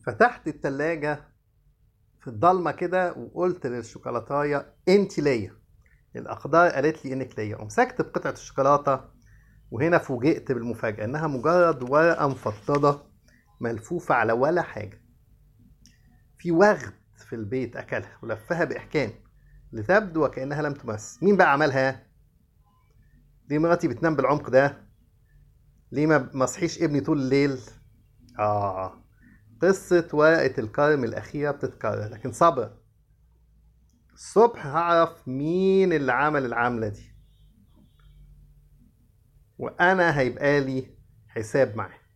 فتحت التلاجة في الضلمة كده وقلت للشوكولاتاية انت ليا الأقدار قالت لي انك ليا ومسكت بقطعة الشوكولاتة وهنا فوجئت بالمفاجأة انها مجرد ورقة مفضضة ملفوفة على ولا حاجة في وغد في البيت أكلها ولفها بإحكام لتبدو وكأنها لم تمس مين بقى عملها؟ ليه مراتي بتنام بالعمق ده؟ ليه ما ما صحيش ابني طول الليل؟ آه قصة ورقة الكرم الأخيرة بتتكرر لكن صبر الصبح هعرف مين اللي عمل العملة دي وأنا هيبقى لي حساب معاه